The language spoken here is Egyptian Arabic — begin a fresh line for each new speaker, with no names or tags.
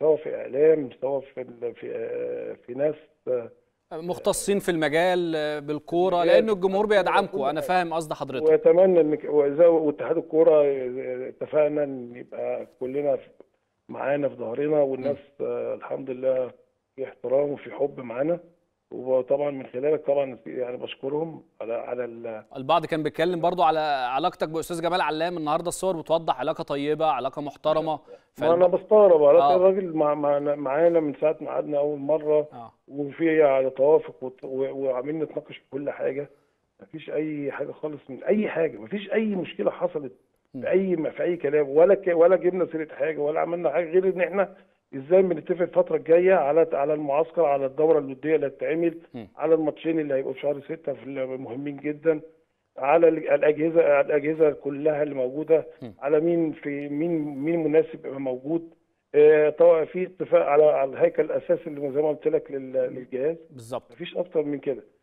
سواء في اعلام سواء في ال- في آه، في ناس آه،
مختصين في المجال آه، بالكوره
المجال،
لان الجمهور بيدعمكم
كل
انا
حاجة.
فاهم قصد حضرتك
واتمنى ان ك- وإذا- واتحاد الكوره آه، اتفقنا ان يبقى كلنا في- معانا في ظهرنا والناس آه، الحمد لله في احترام وفي حب معانا وطبعا من خلالك طبعا يعني بشكرهم على على ال-
البعض كان بيتكلم برضو على علاقتك باستاذ جمال علام النهارده الصور بتوضح علاقه طيبه علاقه محترمه
ما انا بستغرب على
آه.
الراجل مع مع- معانا من ساعه ما قعدنا اول مره
اه
وفي على توافق وت- و- وعاملين نتناقش في كل حاجه مفيش اي حاجه خالص من اي حاجه مفيش اي مشكله حصلت في اي ما في اي كلام ولا ك ولا جبنا سيره حاجه ولا عملنا حاجه غير ان احنا ازاي بنتفق الفتره الجايه على على المعسكر على الدوره الوديه اللي هتتعمل
م.
على الماتشين اللي هيبقوا في شهر ستة في ال- مهمين جدا على ال- الاجهزه الاجهزه كلها اللي موجوده
م.
على مين في مين مين مناسب يبقى موجود آه، طبعا في اتفاق على على الهيكل الاساسي اللي زي ما قلت لك لل- للجهاز
بالظبط
مفيش اكتر من كده